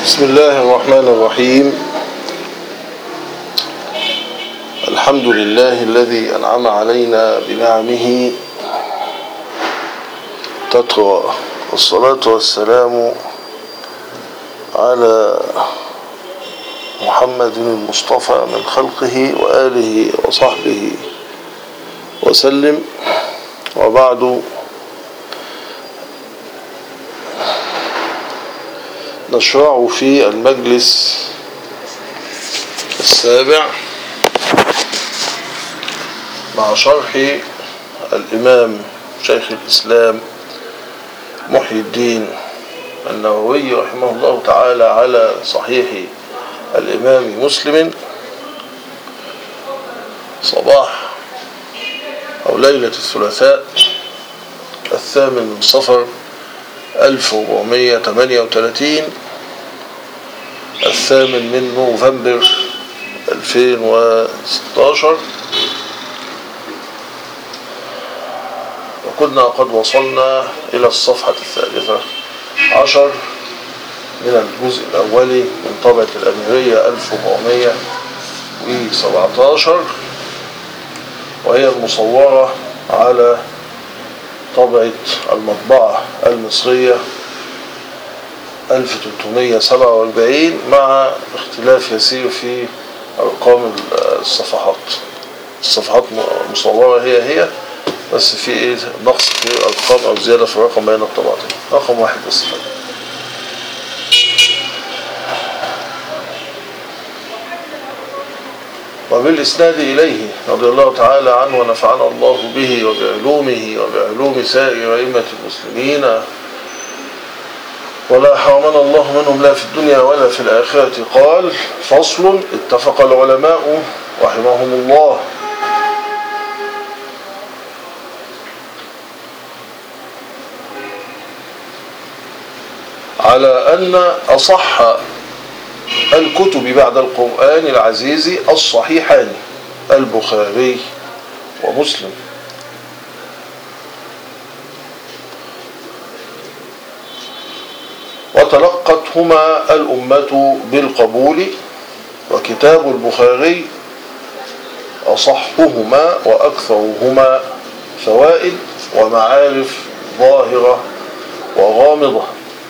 بسم الله الرحمن الرحيم الحمد لله الذي أنعم علينا بنعمه تترى والصلاة والسلام على محمد المصطفى من خلقه وآله وصحبه وسلم وبعد نشرع في المجلس السابع مع شرح الإمام شيخ الإسلام محي الدين النووي رحمه الله تعالى على صحيح الإمام مسلم صباح أو ليلة الثلاثاء الثامن من صفر 1438 الثامن من نوفمبر 2016 وكنا قد وصلنا إلى الصفحة الثالثة عشر من الجزء الأولي من طبعة الأميرية 1417 وهي المصورة على طبعة المطبعة المصرية 1347 مع اختلاف يسير في أرقام الصفحات الصفحات مصورة هي هي بس في ايه نقص في الأرقام أو زيادة في الرقم بين الطبعتين رقم واحد بس فقط وبالإسناد إليه رضي الله تعالى عنه ونفعنا الله به وبعلومه وبعلوم سائر أئمة المسلمين ولا حرمنا الله منهم لا في الدنيا ولا في الآخرة قال فصل اتفق العلماء رحمهم الله على أن أصح الكتب بعد القرآن العزيز الصحيحان البخاري ومسلم وتلقتهما الأمة بالقبول وكتاب البخاري أصحهما وأكثرهما فوائد ومعارف ظاهرة وغامضة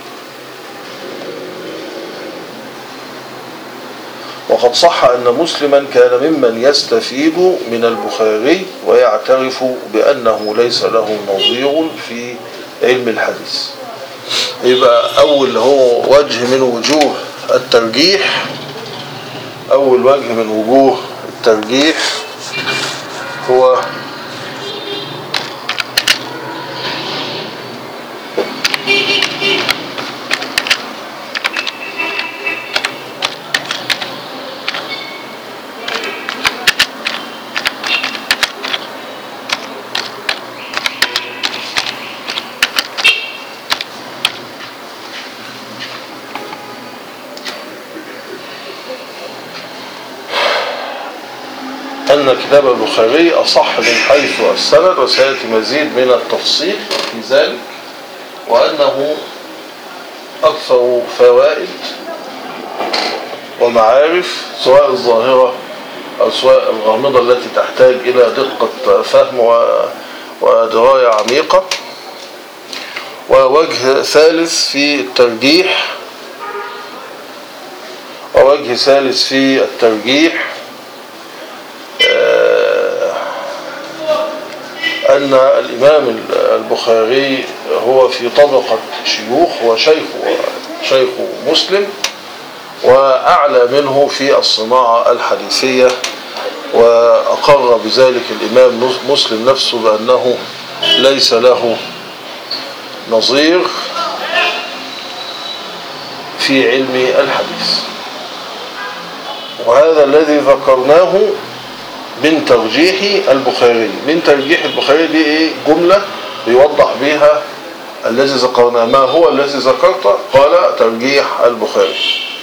وقد صح أن مسلما كان ممن يستفيد من البخاري ويعترف بأنه ليس له نظير في علم الحديث يبقى أول هو وجه من وجوه الترجيح أول وجه من وجوه الترجيح هو أن كتاب البخاري أصح من حيث السند وسيأتي مزيد من التفصيل في ذلك وأنه أكثر فوائد ومعارف سواء الظاهرة أو سواء الغامضة التي تحتاج إلى دقة فهم ودراية عميقة ووجه ثالث في الترجيح ووجه ثالث في الترجيح أن الإمام البخاري هو في طبقة شيوخ وشيخ شيخ مسلم وأعلى منه في الصناعة الحديثية وأقر بذلك الإمام مسلم نفسه بأنه ليس له نظير في علم الحديث وهذا الذي ذكرناه من ترجيح البخاري من ترجيح البخاري دي ايه جملة بيوضح بها الذي ذكرنا ما هو الذي ذكرته قال ترجيح البخاري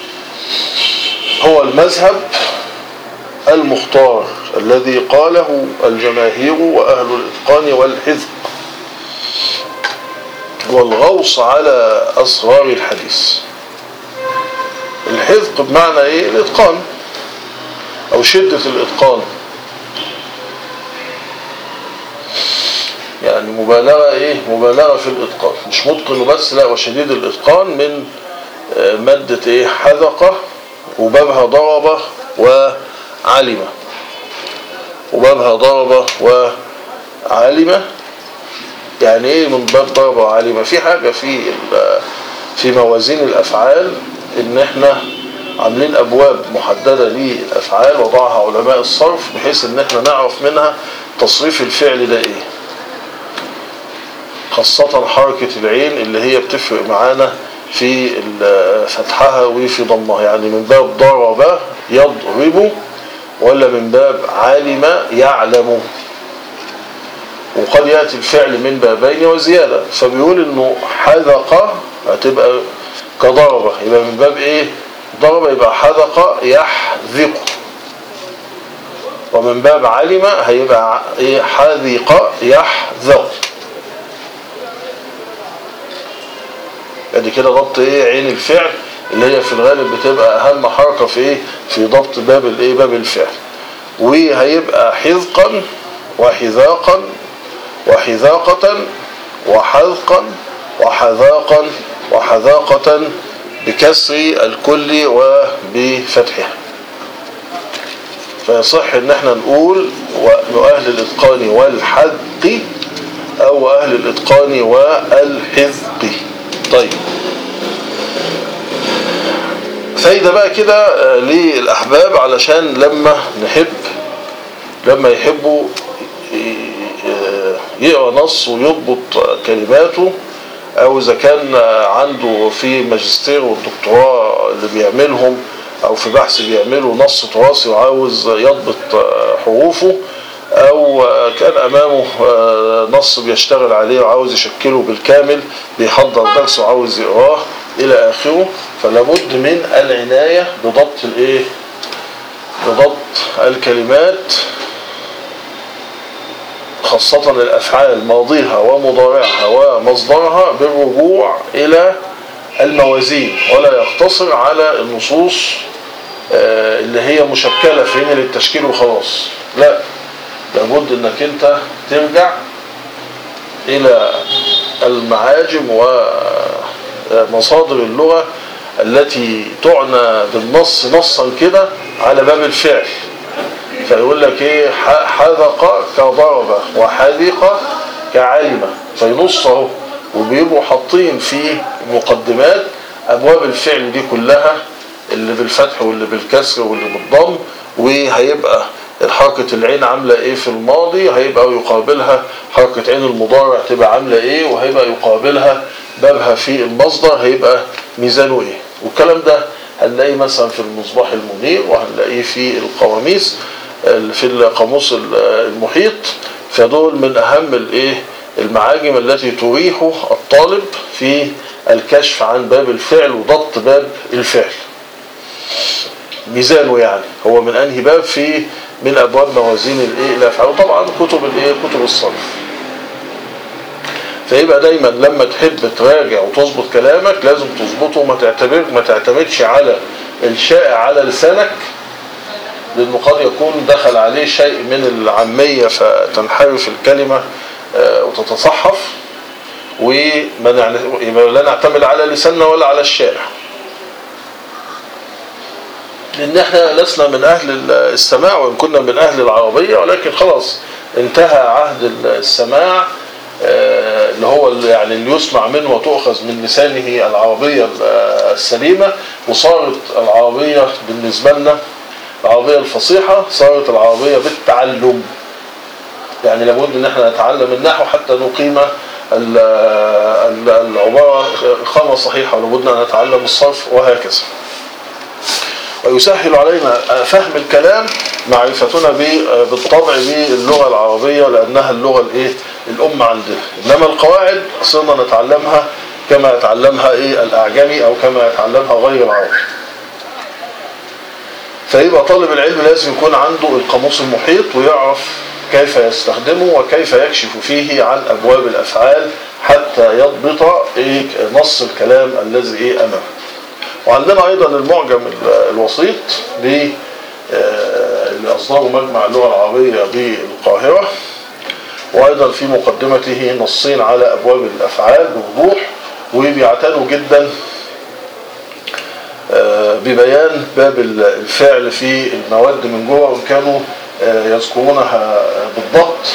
هو المذهب المختار الذي قاله الجماهير وأهل الإتقان والحذق والغوص على أسرار الحديث الحذق بمعنى ايه الاتقان او شدة الاتقان يعني مبالغة ايه مبالغة في الاتقان مش متقن بس لا وشديد الاتقان من آه، مادة ايه حذقة وبابها ضربة وعلمة وبابها ضربة وعالمة يعني ايه من باب ضربة وعالمة في حاجة في ال- في موازين الافعال ان احنا عاملين ابواب محددة للافعال وضعها علماء الصرف بحيث ان احنا نعرف منها تصريف الفعل ده ايه خاصة حركة العين اللي هي بتفرق معانا في ال- فتحها وفي ضمها يعني من باب ضرب يضرب ولا من باب علم يعلم وقد يأتي الفعل من بابين وزيادة فبيقول انه حذق هتبقى كضربة يبقى من باب ايه ضرب يبقى حذق يحذق ومن باب علم هيبقى ايه حذق يحذق ادي كده ضبط ايه عين الفعل اللي هي في الغالب بتبقى اهم حركة في ايه في ضبط باب الايه باب الفعل وهيبقى حذقا وحذاقا وحذاقة وحذقا وحذاقا وحذاقة بكسر الكل وبفتحها فيصح ان احنا نقول واهل الاتقان والحذق او اهل الاتقان والحذق طيب فايدة بقى كده آه، للأحباب علشان لما نحب لما يحبوا ي- آه، يقرأ نص ويضبط كلماته أو إذا كان آه، عنده في ماجستير والدكتوراه اللي بيعملهم أو في بحث بيعملوا نص تراثي وعاوز يضبط آه، حروفه أو آه، كان أمامه آه، نص بيشتغل عليه وعاوز يشكله بالكامل بيحضر درس وعاوز يقراه إلى آخره فلابد من العناية بضبط الإيه؟ بضبط الكلمات خاصة الأفعال ماضيها ومضارعها ومصدرها بالرجوع إلى الموازين ولا يقتصر على النصوص آه، اللي هي مشكلة في هنا للتشكيل وخلاص لا لابد انك انت ترجع الى المعاجم ومصادر اللغة التي تعنى بالنص نصا كده على باب الفعل فيقول لك ايه ح- حذق كضرب وحذق كعلم فينص اهو وبيبقوا حاطين في مقدمات ابواب الفعل دي كلها اللي بالفتح واللي بالكسر واللي بالضم وهيبقى حركة العين عاملة ايه في الماضي هيبقى يقابلها حركة عين المضارع تبقى عاملة ايه وهيبقى يقابلها بابها في المصدر هيبقى ميزانه ايه والكلام ده هنلاقيه مثلا في المصباح المنير وهنلاقيه في القواميس في القاموس المحيط فدول من اهم الايه المعاجم التي تريح الطالب في الكشف عن باب الفعل وضبط باب الفعل ميزانه يعني هو من انهي باب في من ابواب موازين الايه الافعال وطبعا كتب الايه كتب الصرف فيبقى دايما لما تحب تراجع وتظبط كلامك لازم تظبطه وما تعتبر ما تعتمدش على الشائع على لسانك لانه قد يكون دخل عليه شيء من العاميه فتنحرف الكلمه آه، وتتصحف وما نعن- يبقى لا نعتمد على لساننا ولا على الشائع لان احنا لسنا من اهل السماع وان كنا من اهل العربيه ولكن خلاص انتهى عهد السماع آه، اللي هو اللي يعني اللي يسمع منه وتؤخذ من لسانه العربيه السليمه وصارت العربيه بالنسبه لنا العربيه الفصيحه صارت العربيه بالتعلم يعني لابد ان احنا نتعلم النحو حتى نقيم ال- ال- العباره اقامه صحيحه ولابد ان نتعلم الصرف وهكذا ويسهل علينا فهم الكلام معرفتنا ب- بالطبع باللغة العربية لأنها اللغة الإيه الأم عندنا إنما القواعد صرنا نتعلمها كما يتعلمها إيه الأعجمي أو كما يتعلمها غير العربي فيبقى طالب العلم لازم يكون عنده القاموس المحيط ويعرف كيف يستخدمه وكيف يكشف فيه عن أبواب الأفعال حتى يضبط إيه نص الكلام الذي إيه أمامه وعندنا أيضا المعجم ال- الوسيط ل آه، اللي أصدره مجمع اللغة العربية بالقاهرة وأيضا في مقدمته نصين على أبواب الأفعال بوضوح وبيعتنوا جدا آه، ببيان باب الفعل في المواد من جوه وإن كانوا آه، يذكرونها بالضبط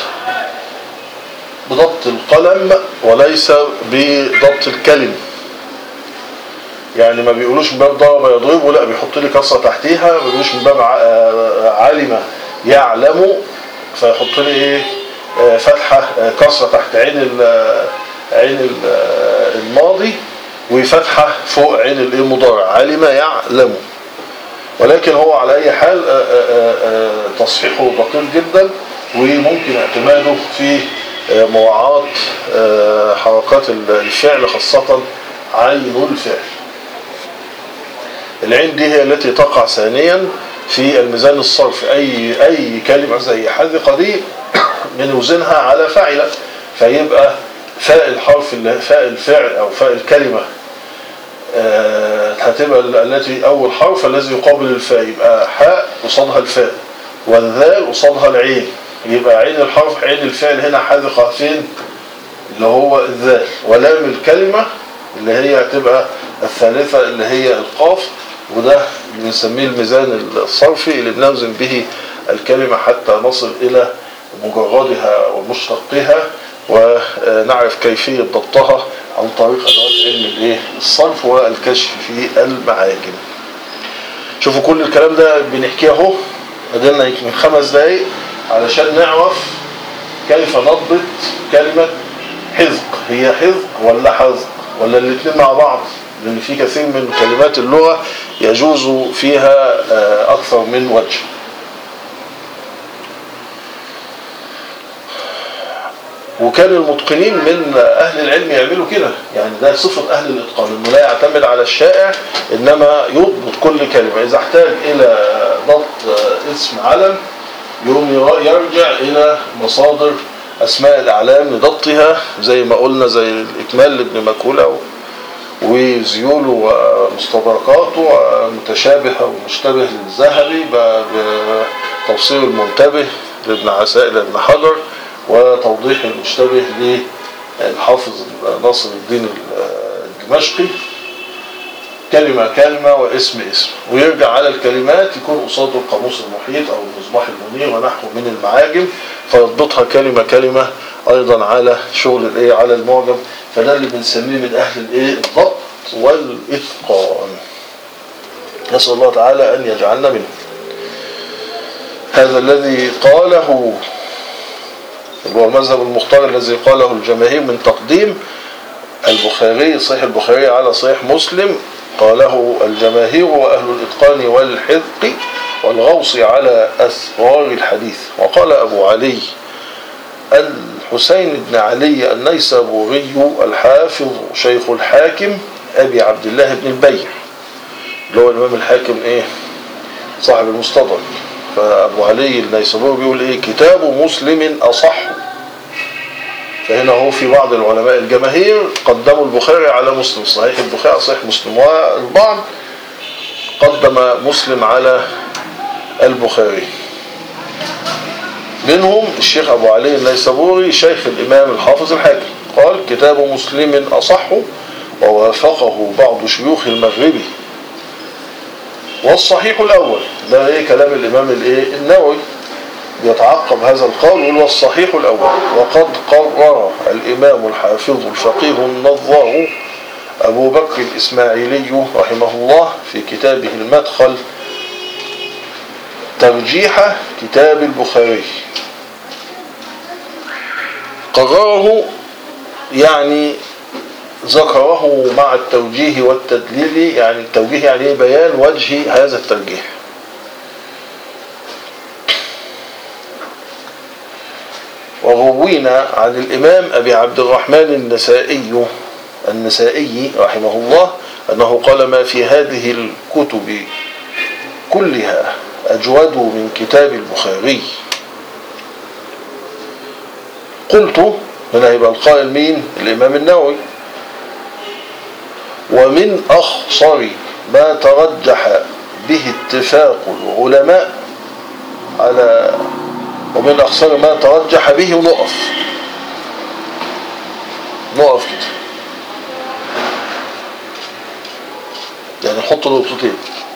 بضبط القلم وليس بضبط الكلم يعني ما بيقولوش من باب ضرب يضربه لا بيحط لي كسره تحتيها ما بيقولوش من باب ع- آه، علم يعلم فيحط لي ايه آه، فتحه آه، كسره تحت عين ال- عين ال- آه، الماضي وفتحه فوق عين الايه المضارع علم يعلم ولكن هو على اي حال آه، آه، آه، تصحيحه دقيق جدا وممكن اعتماده في آه، مراعاة آه، حركات الفعل خاصة عين الفعل العين دي هي التي تقع ثانيا في الميزان الصرفي اي اي كلمه زي حذقه دي بنوزنها على فاعله فيبقى فاء الحرف اللي فاء الفعل او فاء الكلمه آه، هتبقى ال- التي اول حرف الذي يقابل الفاء يبقى حاء قصادها الفاء والذال قصادها العين يبقى عين الحرف عين الفعل هنا حذقه فين اللي هو الذال ولام الكلمه اللي هي هتبقى الثالثه اللي هي القاف وده اللي بنسميه الميزان الصرفي اللي بنوزن به الكلمه حتى نصل الى مجردها ومشتقها ونعرف كيفيه ضبطها عن طريق ادوات علم الايه الصرف والكشف في المعاجم شوفوا كل الكلام ده بنحكيه اهو قدرنا من خمس دقايق علشان نعرف كيف نضبط كلمة حذق هي حذق ولا حذق ولا الاثنين مع بعض لأن في كثير من كلمات اللغة يجوز فيها آه، أكثر من وجه وكان المتقنين من أهل العلم يعملوا كده يعني ده صفة أهل الإتقان إنه لا يعتمد على الشائع إنما يضبط كل كلمة إذا احتاج إلى ضبط آه، اسم علم يوم يرا- يرجع إلى مصادر أسماء الأعلام لضبطها زي ما قلنا زي الإكمال لابن مكولة وزيوله ومستدركاته ومتشابه ومشتبه للذهبي ب- بتفسير المنتبه لابن عسائل لابن حجر وتوضيح المشتبه للحافظ ناصر الدين الدمشقي كلمة كلمة واسم اسم ويرجع على الكلمات يكون قصاده القاموس المحيط أو المصباح المنير ونحو من المعاجم فيضبطها كلمة كلمة أيضا على شغل الإيه على المعجم فده اللي بنسميه من أهل الإيه الضبط والإتقان نسأل الله تعالى أن يجعلنا منه هذا الذي قاله هو المذهب المختار الذي قاله الجماهير من تقديم البخاري صحيح البخاري على صحيح مسلم قاله الجماهير وأهل الإتقان والحذق والغوص على أسرار الحديث وقال أبو علي الحسين بن علي النيسابوري الحافظ شيخ الحاكم أبي عبد الله بن البيع اللي هو الإمام الحاكم إيه صاحب المستدرك فأبو علي النيسابوري بيقول إيه كتاب مسلم أصح فهنا هو في بعض العلماء الجماهير قدموا البخاري على مسلم صحيح البخاري صحيح مسلم والبعض قدم مسلم على البخاري منهم الشيخ أبو علي النيسابوري شيخ الإمام الحافظ الحاكم قال كتاب مسلم أصح ووافقه بعض شيوخ المغربي والصحيح الأول ده إيه كلام الإمام الإيه النووي يتعقب هذا القول ويقول والصحيح الأول وقد قرر الإمام الحافظ الفقيه النظار أبو بكر الإسماعيلي رحمه الله في كتابه المدخل ترجيح كتاب البخاري قرره يعني ذكره مع التوجيه والتدليل يعني التوجيه يعني إيه؟ بيان وجه هذا الترجيح وروينا عن الإمام أبي عبد الرحمن النسائي النسائي رحمه الله أنه قال ما في هذه الكتب كلها أجود من كتاب البخاري قلت هنا يبقى القائل مين الإمام النووي ومن أخصر ما ترجح به اتفاق العلماء على ومن أخصر ما ترجح به ونقف نقف كده يعني نحط نقطتين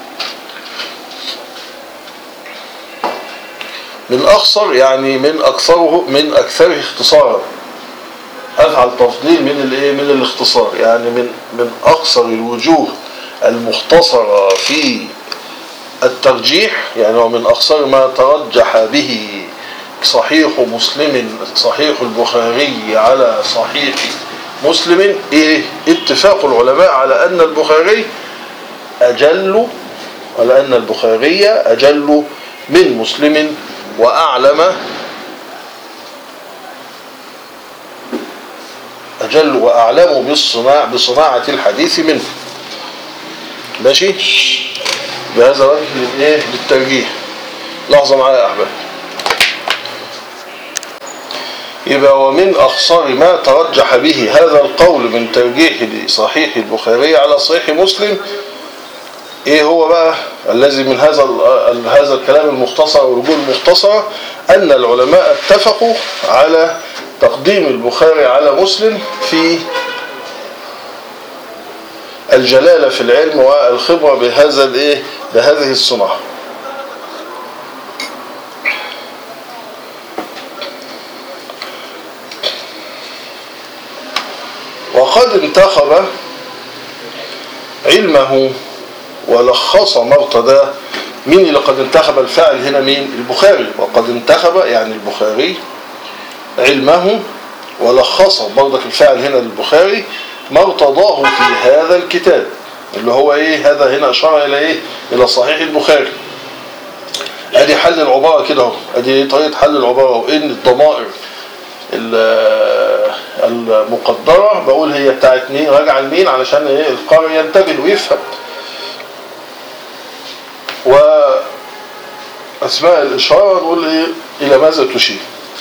من أخصر يعني من أكثره من أكثره اختصارا أفعل تفضيل من الايه من الاختصار يعني من من أقصر الوجوه المختصرة في الترجيح يعني ومن أقصر ما ترجح به صحيح مسلم صحيح البخاري على صحيح مسلم إيه اتفاق العلماء على أن البخاري أجل على أن البخاري أجل من مسلم وأعلم أجل وأعلم بالصناع بصناعة الحديث منه ماشي بهذا وجه للايه للترجيح لحظة معايا يا أحباب يبقى ومن أخصر ما ترجح به هذا القول من ترجيح صحيح البخاري على صحيح مسلم ايه هو بقى الذي من هذا هذا الكلام المختصر والوجوه المختصرة ان العلماء اتفقوا على تقديم البخاري على مسلم في الجلالة في العلم والخبرة بهذا الايه بهذه الصناعة وقد انتخب علمه ولخص مرتدى مين اللي قد انتخب الفاعل هنا مين البخاري وقد انتخب يعني البخاري علمه ولخص برضك الفاعل هنا للبخاري ما ارتضاه في هذا الكتاب اللي هو ايه هذا هنا اشار الى ايه الى صحيح البخاري ادي حل العبارة كده اهو ادي طريقة حل العبارة وان الضمائر المقدرة بقول هي بتاعت مين راجع لمين علشان ايه القارئ ينتبه ويفهم وأسماء الإشارة نقول إيه إلى ماذا تشير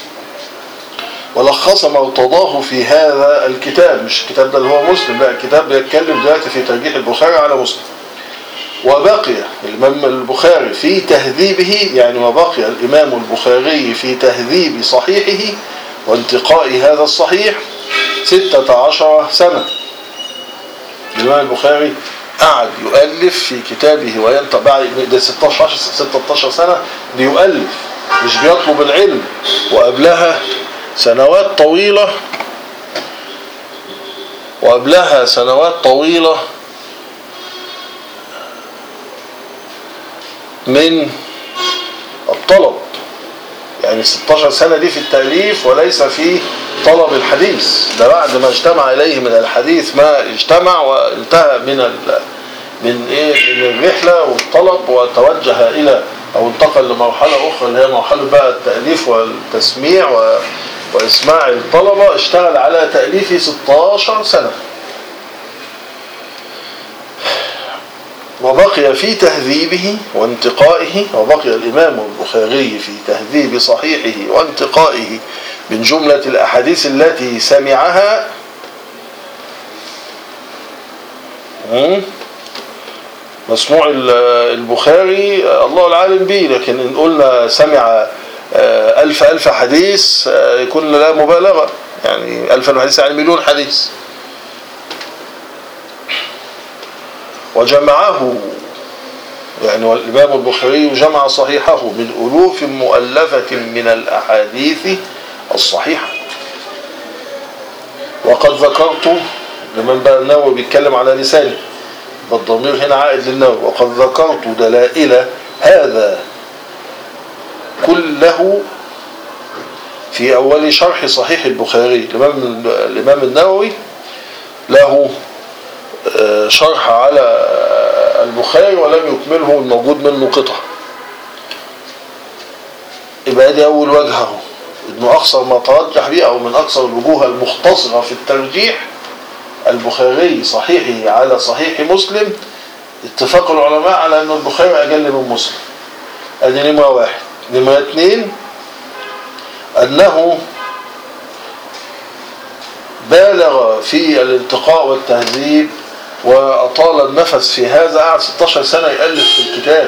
ولخص ما ارتضاه في هذا الكتاب مش الكتاب ده اللي هو مسلم لا الكتاب بيتكلم دلوقتي في ترجيح البخاري على مسلم وبقي الإمام البخاري في تهذيبه يعني وبقي الإمام البخاري في تهذيب صحيحه وانتقاء هذا الصحيح ستة عشر سنة الإمام البخاري قعد يؤلف في كتابه وينطق بعد ده 16 16 سنة بيؤلف مش بيطلب العلم وقبلها سنوات طويلة وقبلها سنوات طويلة من الطلب يعني 16 سنة دي في التأليف وليس في طلب الحديث ده بعد ما اجتمع إليه من الحديث ما اجتمع وانتهى من ال... من ايه من الرحلة والطلب وتوجه إلى أو انتقل لمرحلة أخرى اللي هي مرحلة بقى التأليف والتسميع و... وإسماع الطلبة اشتغل على تأليف 16 سنة وبقي في تهذيبه وانتقائه وبقي الإمام البخاري في تهذيب صحيحه وانتقائه من جملة الأحاديث التي سمعها مسموع البخاري الله العالم به لكن إن قلنا سمع ألف ألف حديث يكون لا مبالغة يعني ألف ألف حديث يعني مليون حديث وجمعه يعني الإمام البخاري جمع صحيحه من ألوف مؤلفة من الأحاديث الصحيحة وقد ذكرت لمن بقى النووي بيتكلم على لسانه والضمير هنا عائد للنووي وقد ذكرت دلائل هذا كله في أول شرح صحيح البخاري الإمام, الإمام النووي له شرح على البخاري ولم يكمله الموجود منه قطع يبقى دي أول وجهه انه اقصر ما ترجح به او من اكثر الوجوه المختصرة في الترجيح البخاري صحيحه على صحيح مسلم اتفاق العلماء على ان البخاري اجل من مسلم ادي نمرة واحد نمرة اثنين انه بالغ في الانتقاء والتهذيب وأطال النفس في هذا قعد 16 سنة يألف في الكتاب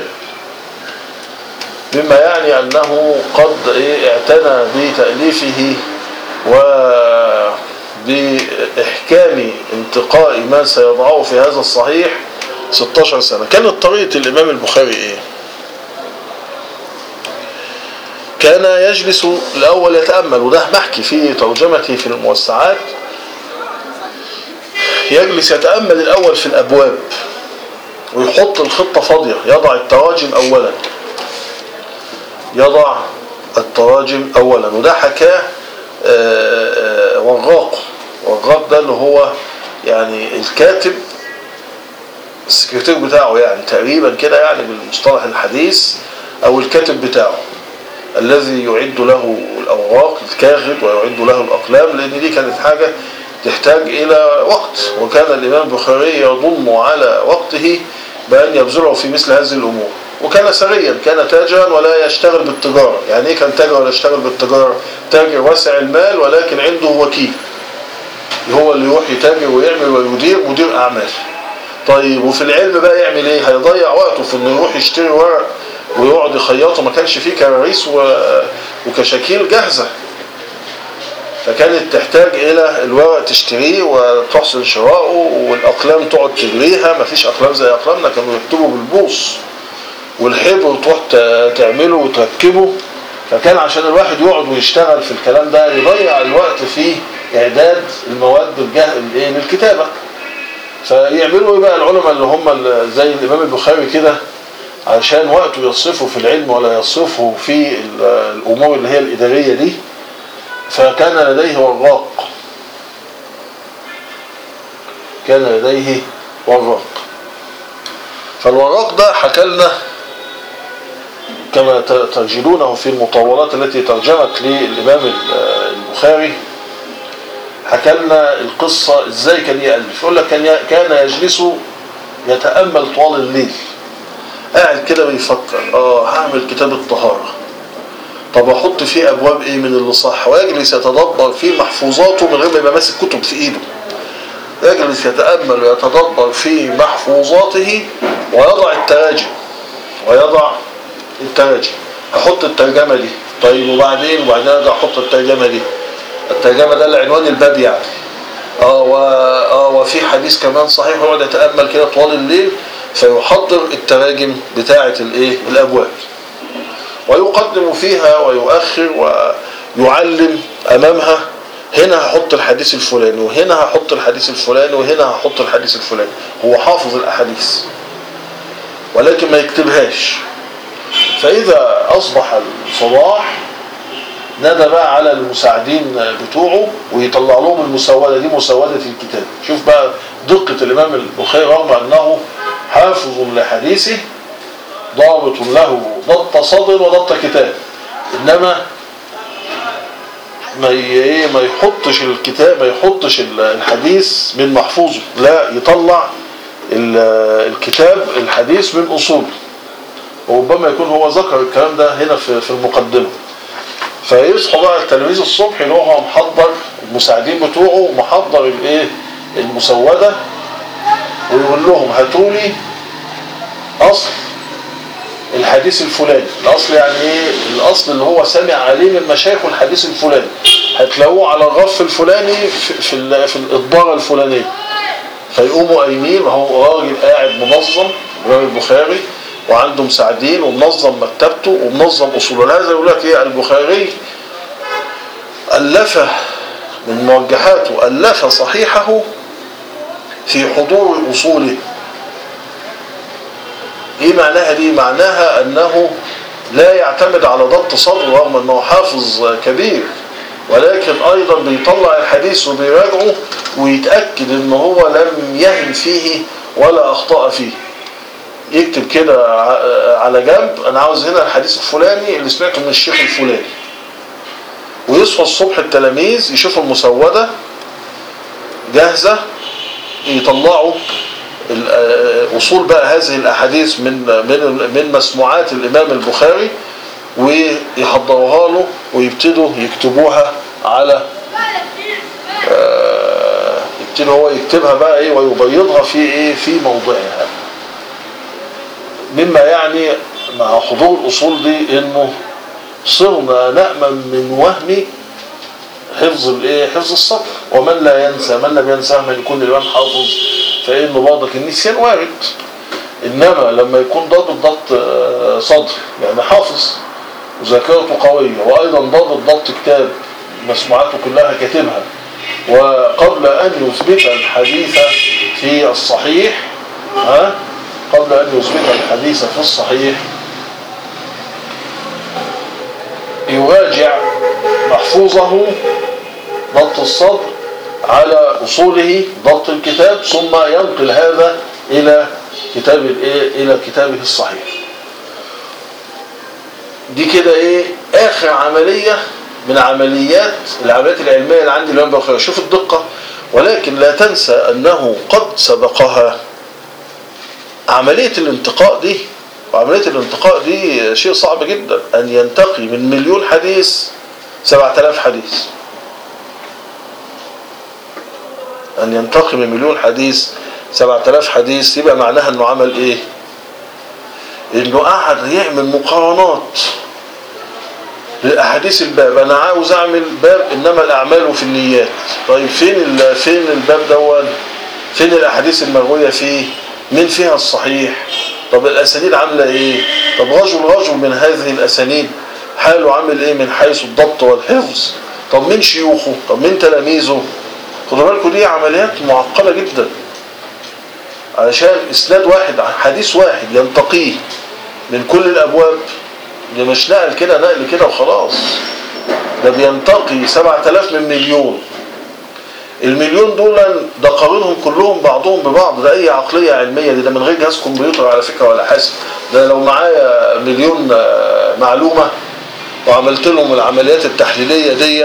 مما يعني أنه قد إيه اعتنى بتأليفه وبإحكام انتقاء ما سيضعه في هذا الصحيح 16 سنة كانت طريقة الإمام البخاري إيه كان يجلس الأول يتأمل وده محكي في ترجمتي في الموسعات يجلس يتأمل الأول في الأبواب ويحط الخطة فاضية يضع التراجم أولا يضع التراجم أولا وده حكاه وراق وراق ده اللي هو يعني الكاتب السكرتير بتاعه يعني تقريبا كده يعني بالمصطلح الحديث أو الكاتب بتاعه الذي يعد له الأوراق الكاغد ويعد له الأقلام لأن دي كانت حاجة تحتاج إلى وقت وكان الإمام البخاري يضم على وقته بأن يبذله في مثل هذه الأمور وكان سريا كان تاجرا ولا يشتغل بالتجارة يعني إيه كان تاجر ولا يشتغل بالتجارة تاجر واسع المال ولكن عنده وكيل هو اللي يروح يتاجر ويعمل ويدير مدير أعمال طيب وفي العلم بقى يعمل ايه هيضيع وقته في انه يروح يشتري ورق ويقعد يخيطه ما كانش فيه كراريس و... وكشاكيل جاهزة فكانت تحتاج الى الورق تشتريه وتحسن شراءه والاقلام تقعد تجريها ما فيش اقلام زي اقلامنا كانوا يكتبوا بالبوص والحبر تروح تعمله وتركبه فكان عشان الواحد يقعد ويشتغل في الكلام ده يضيع الوقت في اعداد المواد للكتابة فيعملوا ايه بقى العلماء اللي هم زي الامام البخاري كده عشان وقته يصرفه في العلم ولا يصرفه في الامور اللي هي الاداريه دي فكان لديه وراق كان لديه وراق فالوراق ده حكى لنا كما تجدونه في المطولات التي ترجمت للامام البخاري حكى لنا القصة ازاي كان يألف يقول لك كان كان يجلس يتأمل طوال الليل قاعد كده بيفكر اه هعمل كتاب الطهارة طب احط فيه ابواب ايه من اللي صح ويجلس يتدبر في محفوظاته من غير ما يبقى ماسك كتب في ايده يجلس يتأمل ويتدبر في محفوظاته ويضع التراجم ويضع التراجم هحط الترجمة دي طيب وبعدين وبعدين ارجع احط الترجمة دي الترجمة ده لعنوان الباب يعني اه و... اه وفي حديث كمان صحيح يقعد يتامل كده طوال الليل فيحضر التراجم بتاعه الايه الابواب ويقدم فيها ويؤخر ويعلم امامها هنا هحط الحديث الفلاني وهنا هحط الحديث الفلاني وهنا هحط الحديث الفلاني هو حافظ الاحاديث ولكن ما يكتبهاش فاذا اصبح الصباح نادى بقى على المساعدين بتوعه ويطلع لهم المسودة دي مسودة الكتاب شوف بقى دقة الإمام البخاري رغم أنه حافظ لحديثه ضابط له ضبط صدر وضبط كتاب إنما ما ايه ما يحطش الكتاب ما يحطش الحديث من محفوظه لا يطلع الكتاب الحديث من أصوله وربما يكون هو ذكر الكلام ده هنا في المقدمه فيصحوا بقى التلاميذ الصبح اللي هو محضر المساعدين بتوعه محضر الايه المسوده ويقول لهم هاتوا لي اصل الحديث الفلاني الاصل يعني ايه الاصل اللي هو سمع عليه من مشايخ الحديث الفلاني هتلاقوه على الرف الفلاني في في, في الاطباره الفلانيه فيقوموا قايمين وهو راجل قاعد منظم الامام البخاري وعنده مساعدين ومنظم مكتبته ومنظم اصوله هذا يقول لك ايه البخاري الف من موجهاته الف صحيحه في حضور اصوله ايه معناها دي معناها انه لا يعتمد على ضبط صدره رغم انه حافظ كبير ولكن ايضا بيطلع الحديث وبيراجعه ويتاكد ان هو لم يهم فيه ولا اخطا فيه يكتب كده على جنب انا عاوز هنا الحديث الفلاني اللي سمعته من الشيخ الفلاني ويصحوا الصبح التلاميذ يشوفوا المسودة جاهزة يطلعوا اصول بقى هذه الاحاديث من من من مسموعات الامام البخاري ويحضروها له ويبتدوا يكتبوها على يبتدي هو يكتبها بقى ايه ويبيضها في ايه في موضعها مما يعني مع حضور الاصول دي انه صرنا نأمن من وهم حفظ الايه حفظ الصدر ومن لا ينسى من لم ينسى من يكون الامام حافظ فانه برضك النسيان وارد انما لما يكون ضابط ضبط آه، صدر يعني حافظ وذاكرته قويه وايضا ضابط ضبط كتاب مسموعاته كلها كاتبها وقبل ان يثبت الحديث في الصحيح ها قبل ان يثبت الحديث في الصحيح يراجع محفوظه ضبط الصدر على أصوله ضبط الكتاب ثم ينقل هذا إلى كتاب الإيه؟ إلى كتابه الصحيح دي كده إيه آخر عملية من عمليات العمليات العلمية اللي عندي الإمام البخاري شوف الدقة ولكن لا تنسى أنه قد سبقها عملية الانتقاء دي وعملية الانتقاء دي شيء صعب جدا أن ينتقي من مليون حديث سبعة آلاف حديث أن ينتقي من مليون حديث سبعة آلاف حديث يبقى معناها أنه عمل إيه إنه قعد يعمل مقارنات لأحاديث الباب أنا عاوز أعمل باب إنما الأعمال في النيات طيب فين ال- فين الباب دون فين الأحاديث المروية فيه مين فيها الصحيح طب الأسانيد عاملة إيه طب رجل رجل من هذه الأسانيد حاله عامل إيه من حيث الضبط والحفظ طب مين شيوخه طب مين تلاميذه خدوا بالكم دي عمليات معقدة جدا علشان إسناد واحد حديث واحد ينتقيه من كل الأبواب ده مش نقل كده نقل كده وخلاص ده بينتقي 7000 من مليون المليون دول ده قارنهم كلهم بعضهم ببعض ده اي عقليه علميه دي ده من غير جهاز كمبيوتر على فكره ولا حاسب ده لو معايا مليون آه، معلومه وعملت لهم العمليات التحليليه دي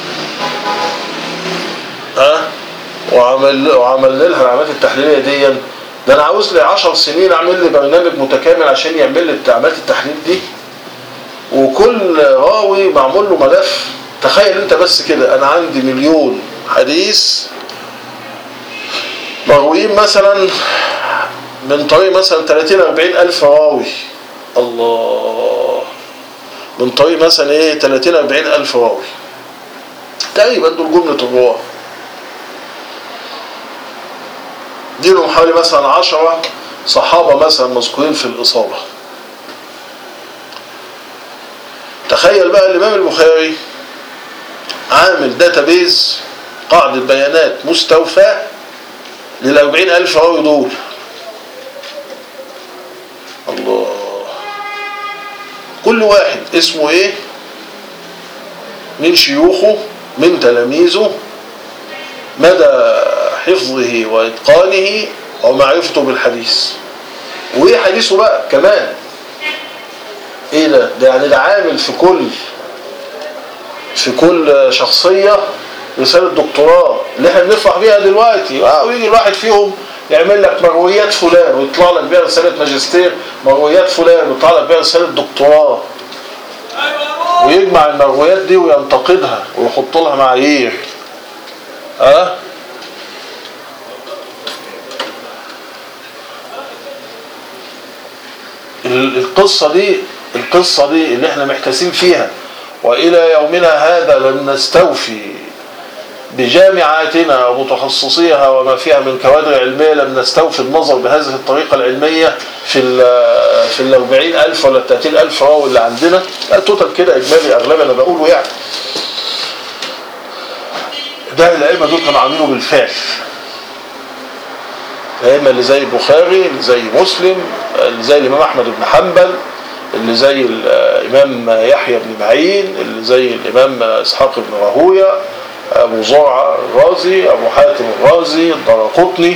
ها وعمل وعملنا لها العمليات التحليليه دي ده انا عاوز لي 10 سنين اعمل لي برنامج متكامل عشان يعمل لي عمليات التحليل دي وكل راوي معمول له ملف تخيل انت بس كده انا عندي مليون حديث مرويين مثلا من طريق مثلا 30 40 الف راوي الله من طريق مثلا ايه 30 40 الف راوي تقريبا دول جملة الرواه دي لهم حوالي مثلا 10 صحابة مثلا مذكورين في الإصابة تخيل بقى الإمام البخاري عامل داتابيز قاعدة بيانات مستوفاة للأربعين ألف راوي دول الله كل واحد اسمه ايه من شيوخه من تلاميذه مدى حفظه وإتقانه ومعرفته بالحديث وإيه حديثه بقى كمان إيه ده ده يعني ده عامل في كل في كل شخصية رسالة دكتوراه اللي احنا بنفرح بيها دلوقتي اه ويجي الواحد فيهم يعمل لك مرويات فلان ويطلع لك بيها رسالة ماجستير مرويات فلان ويطلع لك بيها رسالة دكتوراه ويجمع المرويات دي وينتقدها ويحط لها معايير اه ال- القصة دي القصة دي اللي احنا محتاسين فيها وإلى يومنا هذا لن نستوفي بجامعاتنا ومتخصصيها وما فيها من كوادر علمية لم نستوفي النظر بهذه الطريقة العلمية في ال في ال 40 ألف ولا 30 ألف راوي اللي عندنا لا توتال كده إجمالي أغلبي أنا بقوله يعني ده الأئمة دول كانوا عاملينه بالفعل الأئمة اللي زي البخاري اللي زي مسلم اللي زي الإمام أحمد بن حنبل اللي زي الإمام يحيى بن معين اللي زي الإمام إسحاق بن راهويه أبو زرعة الرازي أبو حاتم الرازي الدرقطني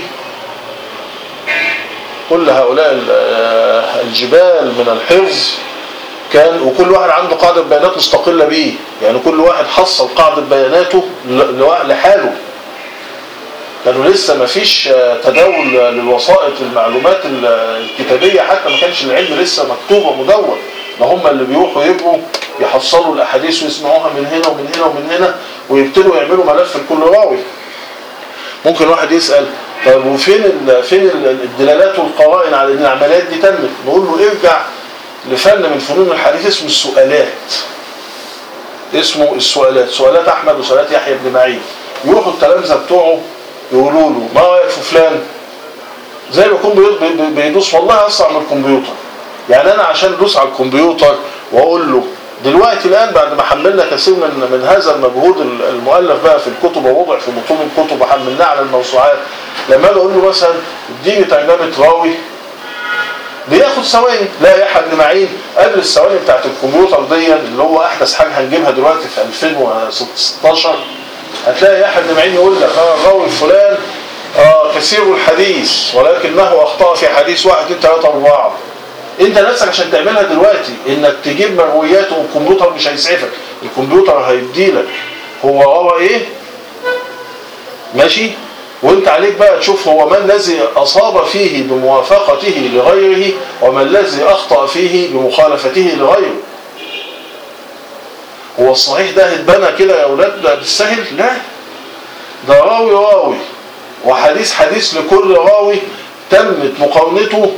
كل هؤلاء ال- الجبال من الحفظ كان وكل واحد عنده قاعدة بيانات مستقلة بيه يعني كل واحد حصل قاعدة بياناته ل- لو- لحاله كانوا لسه ما فيش تداول للوسائط المعلومات ال- الكتابية حتى ما كانش العلم لسه مكتوب ومدون ده هم اللي بيروحوا يجروا يحصلوا الاحاديث ويسمعوها من هنا ومن هنا ومن هنا ويبتدوا يعملوا ملف لكل راوي ممكن واحد يسأل طيب وفين ال فين ال- الدلالات والقرائن على ان العمليات دي تمت نقول له ارجع لفن من فنون الحديث اسمه السؤالات اسمه السؤالات سؤالات احمد وسؤالات يحيى بن معين يروحوا التلامذه بتوعه يقولوا له ما رايك في فلان زي ما يكون بي- بي- بيدوس والله اسرع من الكمبيوتر يعني انا عشان ادوس على الكمبيوتر واقول له دلوقتي الان بعد ما حملنا كثير من من هذا المجهود المؤلف بقى في الكتب ووضع في متون الكتب وحملناه على الموسوعات لما اجي اقول له مثلا اديني ترجمه راوي بياخد ثواني لا يحيى بن معين قبل الثواني بتاعت الكمبيوتر دي اللي هو احدث حاجه هنجيبها دلوقتي في 2016 هتلاقي يحيى بن معين يقول لك اه الراوي فلان اه كثير الحديث ولكنه اخطا في حديث واحد اثنين ثلاثه اربعه انت نفسك عشان تعملها دلوقتي انك تجيب مرويات والكمبيوتر مش هيسعفك الكمبيوتر هيديلك هو روى ايه ماشي وانت عليك بقى تشوف هو ما الذي اصاب فيه بموافقته لغيره وما الذي اخطا فيه بمخالفته لغيره هو الصحيح ده اتبنى كده يا اولاد ده بالسهل لا ده راوي راوي وحديث حديث لكل راوي تمت مقارنته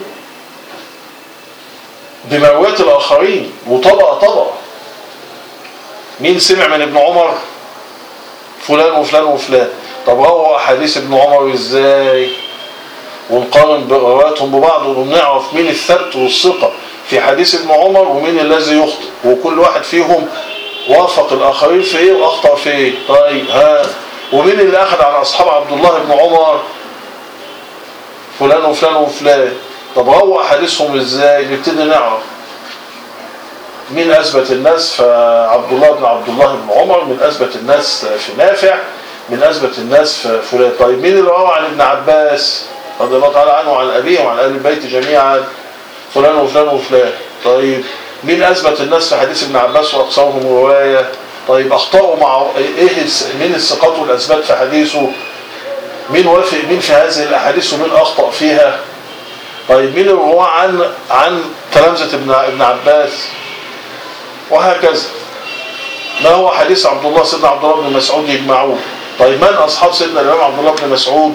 بمرويات الآخرين وطبقة طبقة مين سمع من ابن عمر فلان وفلان وفلان طب روى أحاديث ابن عمر ازاي ونقارن برواياتهم ببعض ونعرف مين الثبت والثقة في حديث ابن عمر ومين الذي يخطئ وكل واحد فيهم وافق الآخرين في ايه وأخطأ في ايه طيب ها ومين اللي أخذ على أصحاب عبد الله بن عمر فلان وفلان وفلان طب روى حديثهم ازاي نبتدي نعرف مين اثبت الناس فعبد الله بن عبد الله بن عمر من اثبت الناس في نافع من اثبت الناس في فلان طيب مين اللي روى عن ابن عباس رضي الله تعالى عنه وعن ابيه وعن اهل البيت جميعا فلان وفلان وفلان طيب مين اثبت الناس في حديث ابن عباس واكثرهم روايه طيب اخطاوا مع ايه الس- مين الثقات والاثبات في حديثه مين وافق مين في هذه الاحاديث ومين اخطا فيها طيب مين الرواة عن عن تلامذة ابن ابن عباس وهكذا ما هو حديث عبد الله سيدنا عبد الله بن مسعود يجمعوه طيب من اصحاب سيدنا الامام عبد الله بن مسعود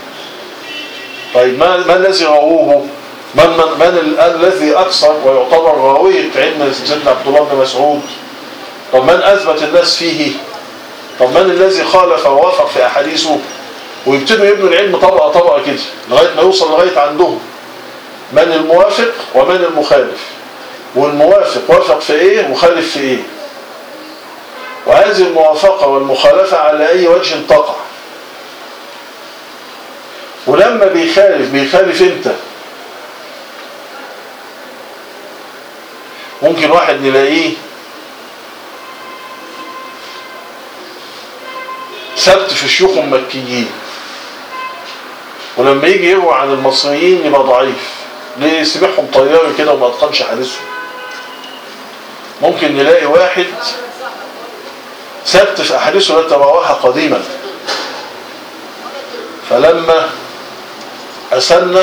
طيب ما ما الذي رووه من من, من ال- الذي اكثر ويعتبر راوية علم سيدنا عبد الله بن مسعود طب من اثبت الناس فيه طب من الذي خالف ووافق في احاديثه ويبتدوا يبنوا العلم طبقه طبقه كده لغايه ما يوصل لغايه عندهم من الموافق ومن المخالف والموافق وافق في ايه مخالف في ايه وهذه الموافقة والمخالفة على اي وجه تقع ولما بيخالف بيخالف امتى ممكن واحد نلاقيه ثبت في شيوخ مكيين ولما يجي يروي عن المصريين يبقى ضعيف ليه سمعهم طياري كده وما اتقنش حديثهم ممكن نلاقي واحد ثبت في احاديثه التي رواها قديما فلما اسن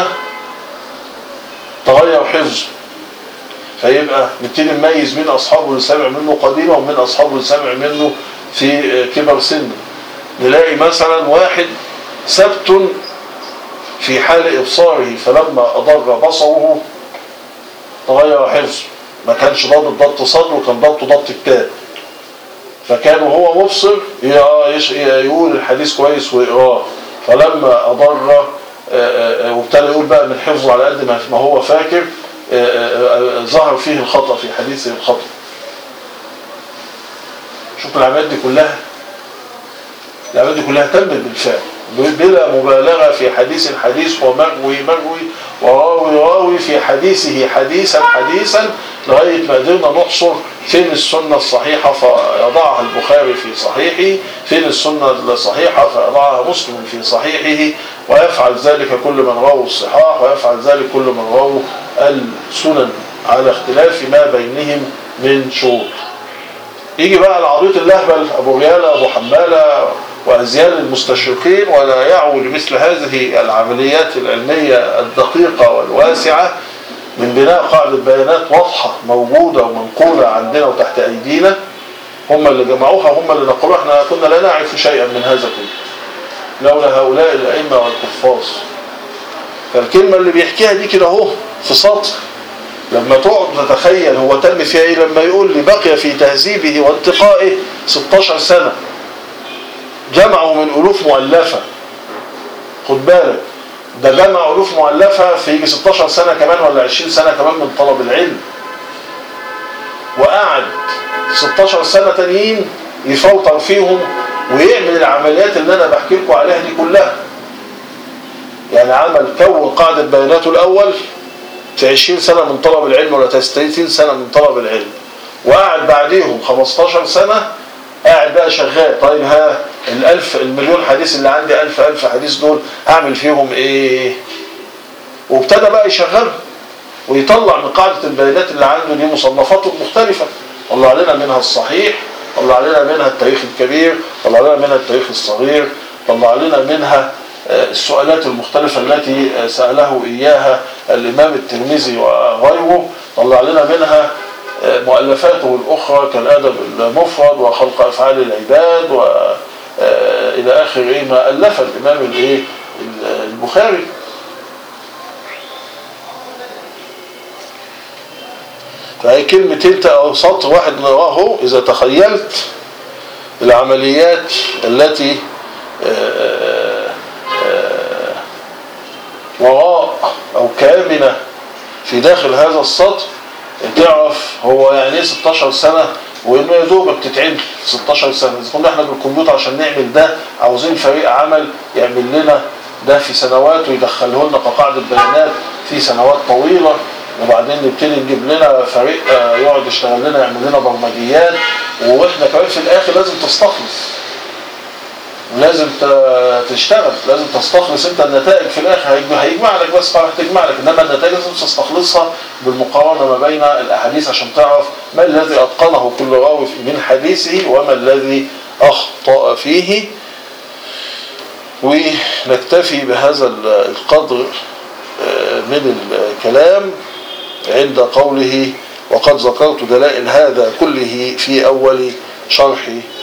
تغير حفظه فيبقى نبتدي نميز مين اصحابه اللي سمع منه قديما ومين اصحابه اللي سمع منه في كبر سنه نلاقي مثلا واحد ثبت في حال إبصاره فلما أضر بصره تغير حفظه ما كانش ضابط ضبط صدر وكان ضبطه ضبط كتاب فكان وهو مبصر يقول الحديث كويس ويقراه فلما أضر وابتدى يقول بقى من حفظه على قد ما هو فاكر ظهر فيه الخطأ في حديثه الخطأ شوف العمليات دي كلها العمليات دي كلها تمت بالفعل بلا مبالغة في حديث الحديث ومروي مروي وراوي راوي في حديثه حديثا حديثا لغاية ما قدرنا نحصر فين السنة الصحيحة فيضعها البخاري في صحيحه فين السنة الصحيحة فيضعها مسلم في صحيحه ويفعل ذلك كل من رووا الصحاح ويفعل ذلك كل من رووا السنن على اختلاف ما بينهم من شروط يجي بقى العبيط اللهبل ابو رياله ابو حماله وازيال المستشرقين ولا يعوا لمثل هذه العمليات العلميه الدقيقه والواسعه من بناء قاعده بيانات واضحه موجوده ومنقوله عندنا وتحت ايدينا هم اللي جمعوها هم اللي نقلوها احنا كنا لا نعرف شيئا من هذا كله لولا هؤلاء الأئمة والحفاظ فالكلمة اللي بيحكيها دي كده اهو في سطر لما تقعد تتخيل هو تم فيها ايه لما يقول لي بقي في تهذيبه وانتقائه 16 سنة جمعوا من ألوف مؤلفة خد بالك ده جمع ألوف مؤلفة في يجي 16 سنة كمان ولا 20 سنة كمان من طلب العلم وقعد 16 سنة تانيين يفلتر فيهم ويعمل العمليات اللي انا بحكي لكم عليها دي كلها يعني عمل كون قاعدة بياناته الأول في 20 سنة من طلب العلم ولا 30 سنة من طلب العلم وقعد بعديهم 15 سنة قاعد بقى شغال طيب ها الألف المليون حديث اللي عندي ألف ألف حديث دول أعمل فيهم إيه وابتدى بقى يشغل ويطلع من قاعدة البيانات اللي عنده دي مصنفاته المختلفة طلع لنا منها الصحيح طلع لنا منها التاريخ الكبير طلع لنا منها التاريخ الصغير طلع لنا منها السؤالات المختلفة التي سأله إياها الإمام الترمذي وغيره طلع لنا منها مؤلفاته الأخرى كالأدب المفرد وخلق أفعال العباد وإلى آخر إيه ما ألف الإمام الإيه البخاري فهي كلمتين أو سطر واحد نراه إذا تخيلت العمليات التي وراء أو كامنة في داخل هذا السطر تعرف هو يعني ايه 16 سنة وانه يا دوبك تتعد 16 سنة اذا كنا احنا بالكمبيوتر عشان نعمل ده عاوزين فريق عمل يعمل لنا ده في سنوات ويدخله لنا كقاعدة بيانات في سنوات طويلة وبعدين نبتدي نجيب لنا فريق يقعد يشتغل لنا يعمل لنا برمجيات واحنا كمان في الاخر لازم تستخلص لازم تشتغل لازم تستخلص انت النتائج في الاخر هيجمع لك بس تعرف تجمع لك انما النتائج لازم تستخلصها بالمقارنه ما بين الاحاديث عشان تعرف ما الذي اتقنه كل راوي من حديثه وما الذي اخطا فيه ونكتفي بهذا القدر من الكلام عند قوله وقد ذكرت دلائل هذا كله في اول شرح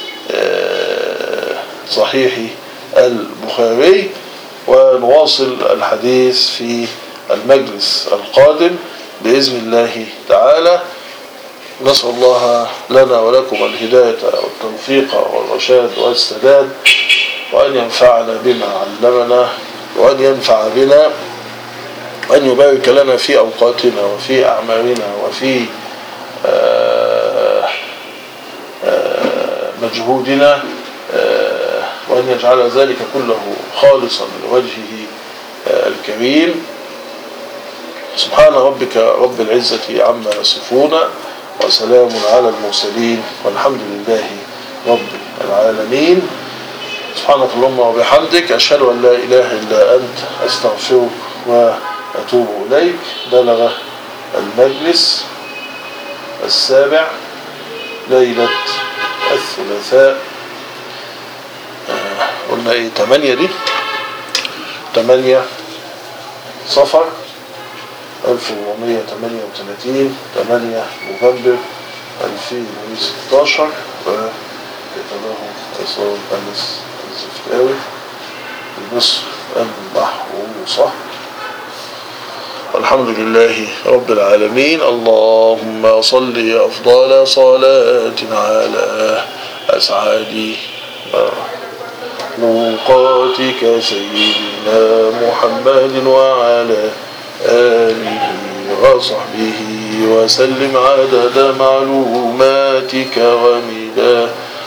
صحيح البخاري ونواصل الحديث في المجلس القادم بإذن الله تعالى نسأل الله لنا ولكم الهداية والتوفيق والرشاد والسداد وأن ينفعنا بما علمنا وأن ينفع بنا وأن يبارك لنا في أوقاتنا وفي أعمالنا وفي مجهودنا وأن يجعل ذلك كله خالصا لوجهه الكريم سبحان ربك رب العزة عما يصفون وسلام على المرسلين والحمد لله رب العالمين سبحانك اللهم وبحمدك أشهد أن لا إله إلا أنت أستغفرك وأتوب إليك بلغ المجلس السابع ليلة الثلاثاء قلنا ايه 8 دي 8 صفر 1438 8 نوفمبر 2016 وكتبه عصام أنس الزفتاوي بمصر المحروسة الحمد لله رب العالمين اللهم صل أفضل صلاة على أسعاد مخلوقاتك سيدنا محمد وعلى آله وصحبه وسلم عدد معلوماتك ومداد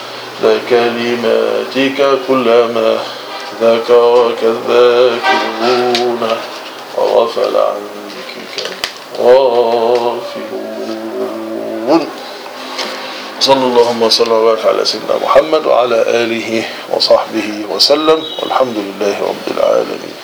كلماتك كلما ذكرك الذاكرون وغفل عنك الغافلون صلى اللهم وسلم وبارك على سيدنا محمد وعلى آله وصحبه وسلم والحمد لله رب العالمين